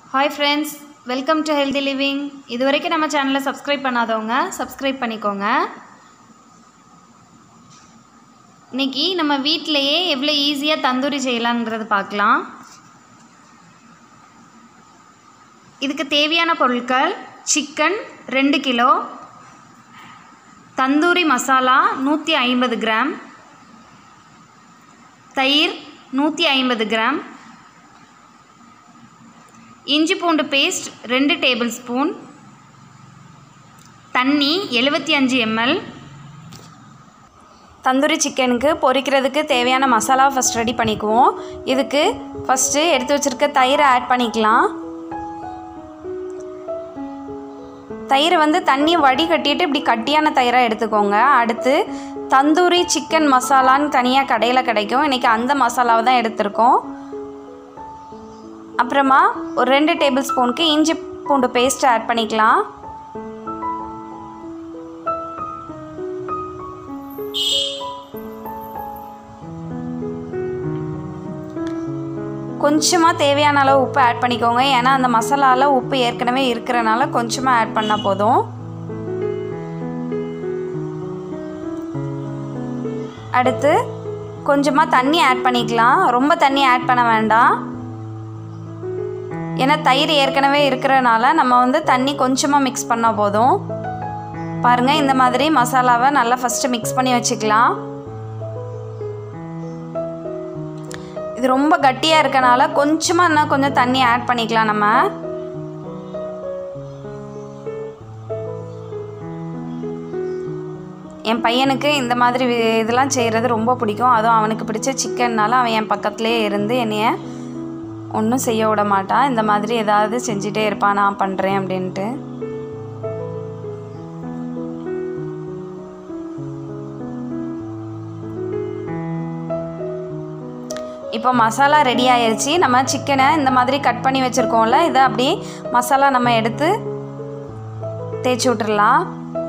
hi friends welcome to healthy living இது வரைக்கும் நம்ம சேனலை சப்ஸ்கிரைப் பண்ணாதவங்க சப்ஸ்கிரைப் பண்ணிக்கோங்க இன்னைக்கு நம்ம வீட்டிலையே எவ்வளோ ஈஸியாக தந்தூரி செய்யலான்றது பார்க்கலாம் இதுக்கு தேவையான பொருட்கள் சிக்கன் ரெண்டு கிலோ தந்தூரி மசாலா நூற்றி ஐம்பது கிராம் தயிர் நூற்றி ஐம்பது கிராம் இஞ்சி பூண்டு பேஸ்ட் ரெண்டு டேபிள் ஸ்பூன் தண்ணி எழுபத்தி அஞ்சு எம்எல் தந்தூரி சிக்கனுக்கு பொரிக்கிறதுக்கு தேவையான மசாலா ஃபஸ்ட் ரெடி பண்ணிக்குவோம் இதுக்கு ஃபஸ்ட்டு எடுத்து வச்சுருக்க தயிரை ஆட் பண்ணிக்கலாம் தயிரை வந்து தண்ணியை வடிகட்டிட்டு இப்படி கட்டியான தயிராக எடுத்துக்கோங்க அடுத்து தந்தூரி சிக்கன் மசாலான்னு தனியாக கடையில் கிடைக்கும் இன்றைக்கி அந்த மசாலாவை தான் எடுத்திருக்கோம் அப்புறமா ஒரு ரெண்டு டேபிள் ஸ்பூனுக்கு இஞ்சி பூண்டு பேஸ்ட் ஆட் பண்ணிக்கலாம் கொஞ்சமாக தேவையான அளவு உப்பு ஆட் பண்ணிக்கோங்க ஏன்னா அந்த மசாலாவில் உப்பு ஏற்கனவே இருக்கிறனால கொஞ்சமாக ஆட் பண்ணால் போதும் அடுத்து கொஞ்சமாக தண்ணி ஆட் பண்ணிக்கலாம் ரொம்ப தண்ணி ஆட் பண்ண வேண்டாம் ஏன்னா தயிர் ஏற்கனவே இருக்கிறனால நம்ம வந்து தண்ணி கொஞ்சமாக மிக்ஸ் பண்ணால் போதும் பாருங்கள் இந்த மாதிரி மசாலாவை நல்லா ஃபஸ்ட்டு மிக்ஸ் பண்ணி வச்சுக்கலாம் இது ரொம்ப கட்டியாக இருக்கனால கொஞ்சமாக இன்னும் கொஞ்சம் தண்ணி ஆட் பண்ணிக்கலாம் நம்ம என் பையனுக்கு இந்த மாதிரி வி- இதெல்லாம் செய்கிறது ரொம்ப பிடிக்கும் அதுவும் அவனுக்கு பிடிச்ச சிக்கன்னால அவன் என் பக்கத்துலேயே இருந்து என்னைய ஒன்றும் செய்ய விட மாட்டான் இந்த மாதிரி ஏதாவது செஞ்சிட்டே இருப்பான் நான் பண்ணுறேன் அப்படின்ட்டு இப்போ மசாலா ரெடி ஆயிருச்சு நம்ம சிக்கனை இந்த மாதிரி கட் பண்ணி வச்சுருக்கோம்ல இதை அப்படி மசாலா நம்ம எடுத்து தேய்ச்சி விட்டுறலாம்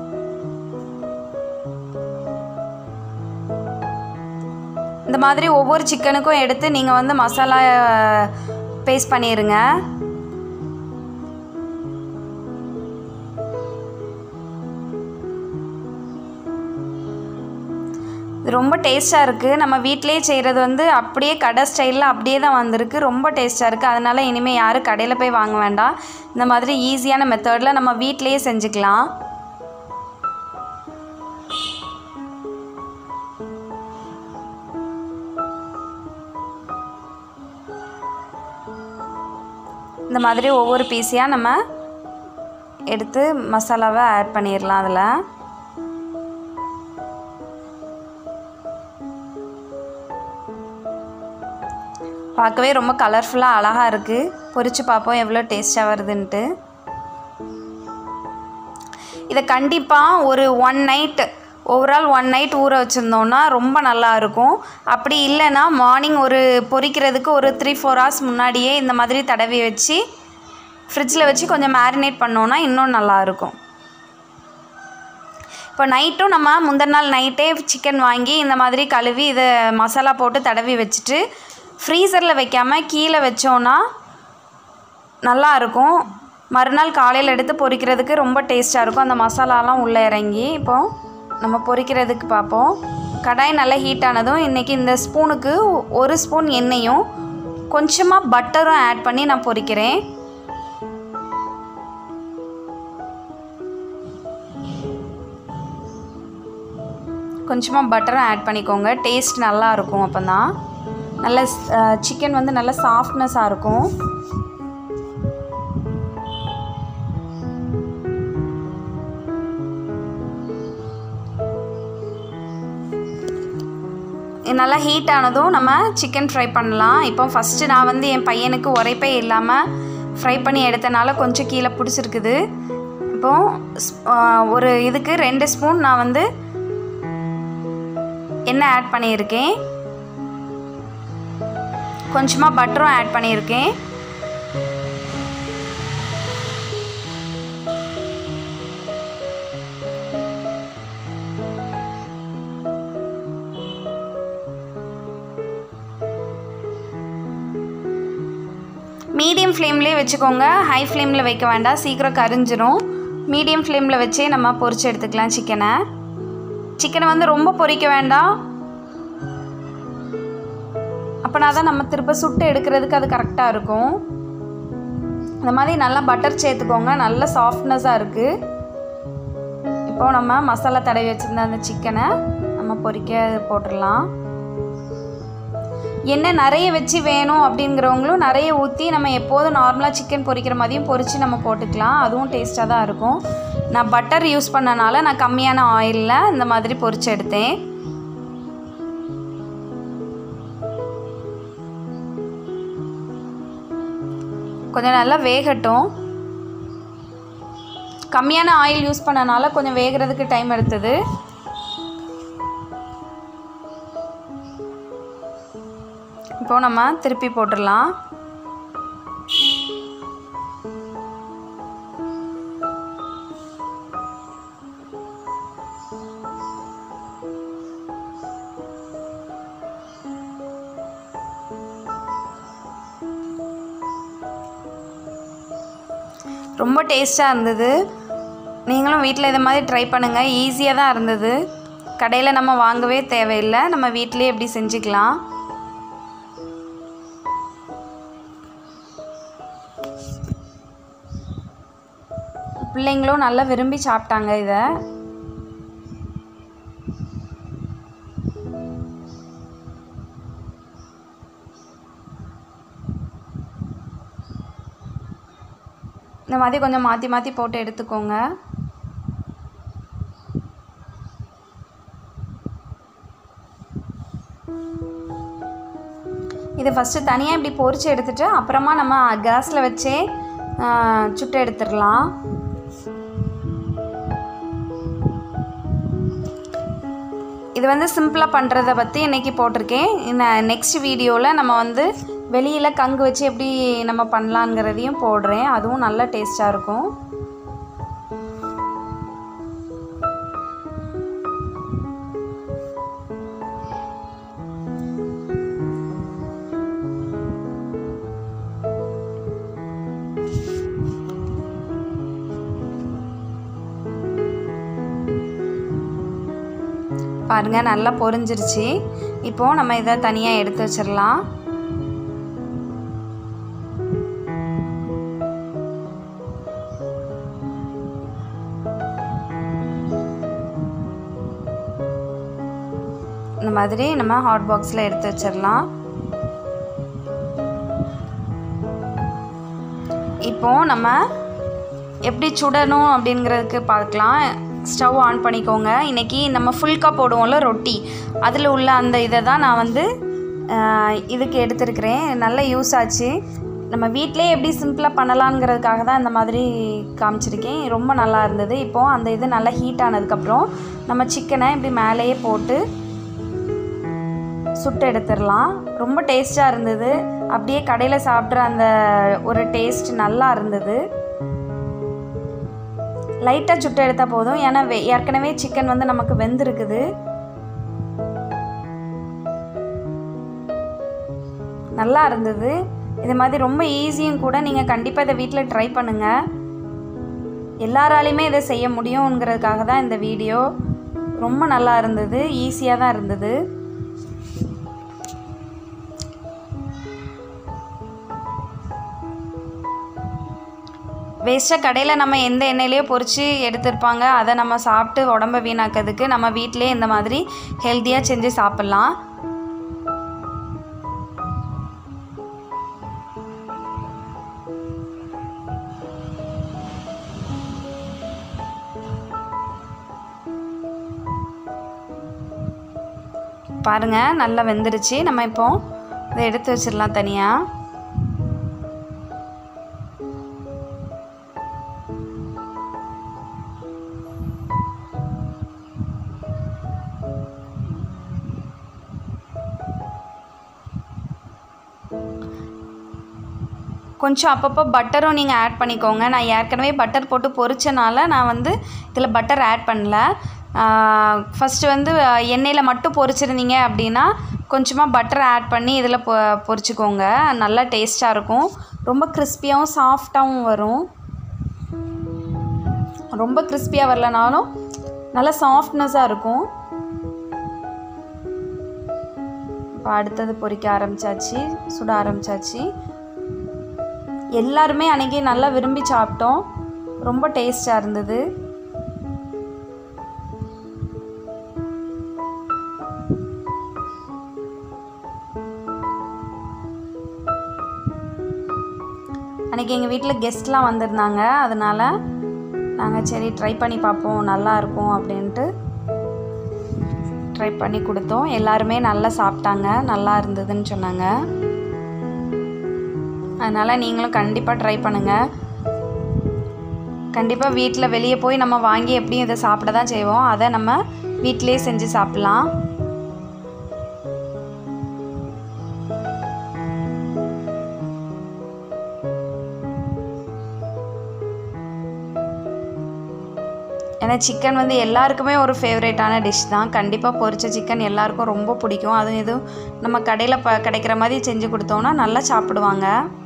இந்த மாதிரி ஒவ்வொரு சிக்கனுக்கும் எடுத்து நீங்கள் வந்து மசாலா பேஸ்ட் பண்ணிடுங்க இது ரொம்ப டேஸ்ட்டாக இருக்குது நம்ம வீட்டிலேயே செய்கிறது வந்து அப்படியே கடை ஸ்டைலில் அப்படியே தான் வந்திருக்கு ரொம்ப டேஸ்ட்டாக இருக்குது அதனால் இனிமேல் யாரும் கடையில் போய் வாங்க வேண்டாம் இந்த மாதிரி ஈஸியான மெத்தடில் நம்ம வீட்டிலேயே செஞ்சுக்கலாம் இந்த மாதிரி ஒவ்வொரு பீஸையாக நம்ம எடுத்து மசாலாவை ஆட் பண்ணிடலாம் அதில் பார்க்கவே ரொம்ப கலர்ஃபுல்லாக அழகாக இருக்குது பொரிச்சு பார்ப்போம் எவ்வளோ டேஸ்ட்டாக வருதுன்ட்டு இதை கண்டிப்பாக ஒரு one night overall one night ஊற வச்சுருந்தோன்னா ரொம்ப நல்லா இருக்கும் அப்படி இல்லைன்னா மார்னிங் ஒரு பொரிக்கிறதுக்கு ஒரு த்ரீ ஃபோர் ஹவர்ஸ் முன்னாடியே இந்த மாதிரி தடவி வச்சு ஃப்ரிட்ஜில் வச்சு கொஞ்சம் மேரினேட் பண்ணோன்னா இன்னும் நல்லா இருக்கும் இப்போ நைட்டும் நம்ம முந்தின நாள் நைட்டே சிக்கன் வாங்கி இந்த மாதிரி கழுவி இதை மசாலா போட்டு தடவி வச்சுட்டு ஃப்ரீசரில் வைக்காமல் கீழே வச்சோன்னா நல்லா இருக்கும் மறுநாள் காலையில் எடுத்து பொரிக்கிறதுக்கு ரொம்ப டேஸ்ட்டாக இருக்கும் அந்த மசாலாலாம் உள்ளே இறங்கி இப்போது நம்ம பொரிக்கிறதுக்கு பார்ப்போம் கடாய் நல்லா ஹீட் ஆனதும் இன்றைக்கி இந்த ஸ்பூனுக்கு ஒரு ஸ்பூன் எண்ணெயும் கொஞ்சமாக பட்டரும் ஆட் பண்ணி நான் பொரிக்கிறேன் கொஞ்சமாக பட்டரும் ஆட் பண்ணிக்கோங்க டேஸ்ட் நல்லா இருக்கும் அப்போ தான் நல்ல சிக்கன் வந்து நல்ல சாஃப்ட்னஸாக இருக்கும் இது நல்லா ஹீட் ஆனதும் நம்ம சிக்கன் ஃப்ரை பண்ணலாம் இப்போ ஃபஸ்ட்டு நான் வந்து என் பையனுக்கு உரைப்பே இல்லாமல் ஃப்ரை பண்ணி எடுத்தனால கொஞ்சம் கீழே பிடிச்சிருக்குது இப்போது ஸ்- ஆ, ஒரு இதுக்கு ரெண்டு ஸ்பூன் நான் வந்து எண்ணெய் ஆட் பண்ணியிருக்கேன் கொஞ்சமாக பட்டரும் ஆட் பண்ணியிருக்கேன் மீடியம் ஃப்ளேம்லேயே வச்சுக்கோங்க ஹை ஃப்ளேமில் வைக்க வேண்டாம் சீக்கிரம் கரிஞ்சிரும் மீடியம் ஃப்ளேமில் வச்சே நம்ம பொரிச்சு எடுத்துக்கலாம் சிக்கனை சிக்கனை வந்து ரொம்ப பொரிக்க வேண்டாம் அப்போனா தான் நம்ம திரும்ப சுட்டு எடுக்கிறதுக்கு அது கரெக்டாக இருக்கும் இந்த மாதிரி நல்லா பட்டர் சேர்த்துக்கோங்க நல்ல சாஃப்ட்னஸாக இருக்குது இப்போ நம்ம மசாலா தடவி வச்சுருந்த அந்த சிக்கனை நம்ம பொரிக்க போட்டுடலாம் எண்ணெய் நிறைய வச்சு வேணும் அப்படிங்கிறவங்களும் நிறைய ஊற்றி நம்ம எப்போதும் நார்மலாக சிக்கன் பொரிக்கிற மாதிரியும் பொரித்து நம்ம போட்டுக்கலாம் அதுவும் டேஸ்ட்டாக தான் இருக்கும் நான் பட்டர் யூஸ் பண்ணனால நான் கம்மியான ஆயிலில் இந்த மாதிரி பொரிச்சு எடுத்தேன் கொஞ்சம் நல்லா வேகட்டும் கம்மியான ஆயில் யூஸ் பண்ணனால கொஞ்சம் வேகிறதுக்கு டைம் எடுத்தது இப்போ நம்ம திருப்பி போட்டுடலாம் ரொம்ப டேஸ்ட்டாக இருந்தது நீங்களும் வீட்டில் இதை மாதிரி ட்ரை பண்ணுங்கள் ஈஸியாக தான் இருந்தது கடையில் நம்ம வாங்கவே தேவையில்லை நம்ம வீட்டிலே எப்படி செஞ்சுக்கலாம் பிள்ளைங்களும் நல்லா விரும்பி சாப்பிட்டாங்க இதை இந்த மாதிரி கொஞ்சம் மாற்றி மாற்றி போட்டு எடுத்துக்கோங்க இதை ஃபஸ்ட்டு தனியாக இப்படி பொரிச்சு எடுத்துட்டு அப்புறமா நம்ம கேஸில் வச்சே ஆ, சுட்டு எடுத்துடலாம் இது வந்து சிம்பிளாக பண்ணுறத பற்றி இன்றைக்கி போட்டிருக்கேன் இந்த நெக்ஸ்ட் வீடியோவில் நம்ம வந்து வெளியில் கங்கு வச்சு எப்படி நம்ம பண்ணலாங்கிறதையும் போடுறேன் அதுவும் நல்ல டேஸ்ட்டாக இருக்கும் பாருங்கள் நல்லா பொரிஞ்சிருச்சு இப்போது நம்ம இதை தனியாக எடுத்து வச்சிடலாம் இந்த மாதிரி நம்ம ஹாட் பாக்ஸில் எடுத்து வச்சிடலாம் இப்போ நம்ம எப்படி சுடணும் அப்படிங்கிறதுக்கு பார்க்கலாம் ஸ்டவ் ஆன் பண்ணிக்கோங்க இன்றைக்கி நம்ம ஃபுல்கா போடுவோம்ல ரொட்டி அதில் உள்ள அந்த இதை தான் நான் வந்து ஆஹ், இதுக்கு எடுத்திருக்கிறேன் நல்ல யூஸ் ஆச்சு நம்ம வீட்டிலே எப்படி சிம்பிளாக பண்ணலாங்கிறதுக்காக தான் இந்த மாதிரி காமிச்சிருக்கேன் ரொம்ப நல்லா இருந்தது இப்போது அந்த இது நல்லா ஹீட் ஆனதுக்கப்புறம் நம்ம சிக்கனை இப்படி மேலேயே போட்டு சுட்டு எடுத்துடலாம் ரொம்ப டேஸ்ட்டாக இருந்தது அப்படியே கடையில் சாப்பிட்ற அந்த ஒரு டேஸ்ட் நல்லா இருந்தது லைட்டாக சுட்டு எடுத்தால் போதும் ஏன்னா வெ- ஏற்கனவே சிக்கன் வந்து நமக்கு வெந்திருக்குது நல்லா இருந்தது இது மாதிரி ரொம்ப ஈஸியும் கூட நீங்கள் கண்டிப்பாக இதை வீட்டில் ட்ரை பண்ணுங்கள் எல்லாராலையுமே இதை செய்ய முடியுங்கிறதுக்காக தான் இந்த வீடியோ ரொம்ப நல்லா இருந்தது ஈஸியாக தான் இருந்தது வேஸ்ட்டாக கடையில் நம்ம எந்த எண்ணெயிலையோ பொரித்து எடுத்திருப்பாங்க அதை நம்ம சாப்பிட்டு உடம்ப வீணாக்கிறதுக்கு நம்ம வீட்டிலே இந்த மாதிரி ஹெல்த்தியாக செஞ்சு சாப்பிட்லாம் பாருங்கள் நல்லா வெந்துருச்சு நம்ம இப்போ இதை எடுத்து வச்சிடலாம் தனியாக கொஞ்சம் அப்பப்போ பட்டரும் நீங்கள் ஆட் பண்ணிக்கோங்க நான் ஏற்கனவே பட்டர் போட்டு பொரிச்சனால நான் வந்து இதில் பட்டர் ஆட் பண்ணல ஃபஸ்ட்டு வந்து எண்ணெயில் மட்டும் பொரிச்சிருந்தீங்க அப்படின்னா கொஞ்சமாக பட்டர் ஆட் பண்ணி இதில் பொ பொரிச்சுக்கோங்க நல்லா டேஸ்ட்டாக இருக்கும் ரொம்ப கிறிஸ்பியாகவும் சாஃப்டாகவும் வரும் ரொம்ப கிறிஸ்பியாக வரலனாலும் நல்லா சாஃப்ட்னஸாக இருக்கும் இப்போ அடுத்தது பொரிக்க ஆரம்பிச்சாச்சு சுட ஆரம்பிச்சாச்சு எல்லாருமே அன்றைக்கி நல்லா விரும்பி சாப்பிட்டோம் ரொம்ப டேஸ்ட்டாக இருந்தது அன்றைக்கி எங்கள் வீட்டில் கெஸ்ட்லாம் வந்திருந்தாங்க அதனால் நாங்கள் சரி ட்ரை பண்ணி பார்ப்போம் நல்லா இருக்கும் அப்படின்ட்டு ட்ரை பண்ணி கொடுத்தோம் எல்லாருமே நல்லா சாப்பிட்டாங்க நல்லா இருந்ததுன்னு சொன்னாங்க அதனால் நீங்களும் கண்டிப்பாக ட்ரை பண்ணுங்கள் கண்டிப்பாக வீட்டில் வெளியே போய் நம்ம வாங்கி எப்படியும் இதை சாப்பிட தான் செய்வோம் அதை நம்ம வீட்டிலே செஞ்சு சாப்பிட்லாம் ஏன்னா சிக்கன் வந்து எல்லாருக்குமே ஒரு ஃபேவரேட்டான டிஷ் தான் கண்டிப்பாக பொரிச்ச சிக்கன் எல்லாருக்கும் ரொம்ப பிடிக்கும் அதுவும் எதுவும் நம்ம கடையில் ப கிடைக்கிற மாதிரி செஞ்சு கொடுத்தோம்னா நல்லா சாப்பிடுவாங்க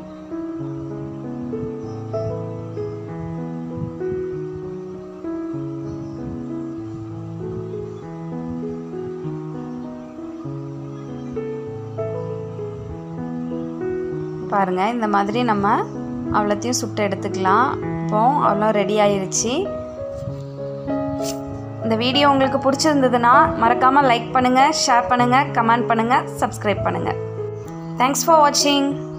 பாருங்கள் இந்த மாதிரி நம்ம அவ்வளோத்தையும் சுட்டு எடுத்துக்கலாம் இப்போ அவ்வளோ ரெடி ஆயிருச்சு இந்த வீடியோ உங்களுக்கு பிடிச்சிருந்ததுன்னா மறக்காமல் லைக் பண்ணுங்கள் ஷேர் பண்ணுங்கள் கமெண்ட் பண்ணுங்கள் சப்ஸ்கிரைப் பண்ணுங்கள் தேங்க்ஸ் ஃபார் வாட்சிங்